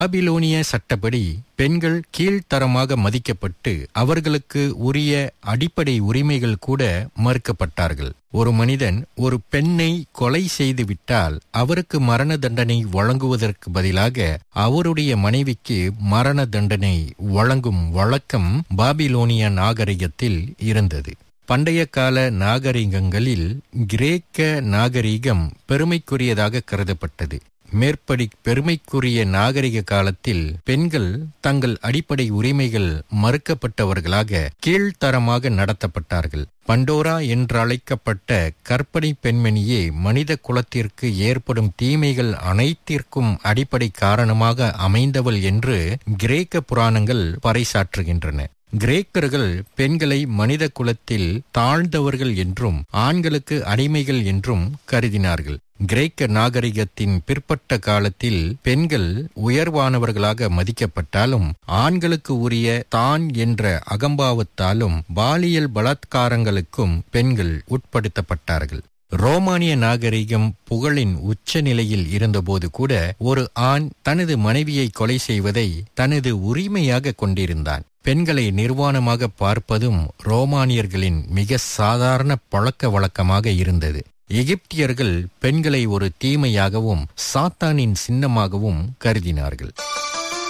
பாபிலோனிய சட்டப்படி பெண்கள் கீழ்த்தரமாக மதிக்கப்பட்டு அவர்களுக்கு உரிய அடிப்படை உரிமைகள் கூட மறுக்கப்பட்டார்கள் ஒரு மனிதன் ஒரு பெண்ணை கொலை செய்து விட்டால் அவருக்கு மரண தண்டனை வழங்குவதற்கு பதிலாக அவருடைய மனைவிக்கு மரண தண்டனை வழங்கும் வழக்கம் பாபிலோனிய நாகரிகத்தில் இருந்தது பண்டைய கால நாகரிகங்களில் கிரேக்க நாகரிகம் பெருமைக்குரியதாக கருதப்பட்டது மேற்படி பெருமைக்குரிய நாகரிக காலத்தில் பெண்கள் தங்கள் அடிப்படை உரிமைகள் மறுக்கப்பட்டவர்களாக கீழ்த்தரமாக நடத்தப்பட்டார்கள் பண்டோரா என்றழைக்கப்பட்ட கற்பனை பெண்மணியே மனித குலத்திற்கு ஏற்படும் தீமைகள் அனைத்திற்கும் அடிப்படை காரணமாக அமைந்தவள் என்று கிரேக்க புராணங்கள் பறைசாற்றுகின்றன கிரேக்கர்கள் பெண்களை மனித குலத்தில் தாழ்ந்தவர்கள் என்றும் ஆண்களுக்கு அடிமைகள் என்றும் கருதினார்கள் கிரேக்க நாகரிகத்தின் பிற்பட்ட காலத்தில் பெண்கள் உயர்வானவர்களாக மதிக்கப்பட்டாலும் ஆண்களுக்கு உரிய தான் என்ற அகம்பாவத்தாலும் பாலியல் பலாத்காரங்களுக்கும் பெண்கள் உட்படுத்தப்பட்டார்கள் ரோமானிய நாகரிகம் புகழின் உச்ச நிலையில் இருந்தபோது கூட ஒரு ஆண் தனது மனைவியை கொலை செய்வதை தனது உரிமையாக கொண்டிருந்தான் பெண்களை நிர்வாணமாக பார்ப்பதும் ரோமானியர்களின் மிக சாதாரண பழக்க வழக்கமாக இருந்தது எகிப்தியர்கள் பெண்களை ஒரு தீமையாகவும் சாத்தானின் சின்னமாகவும் கருதினார்கள்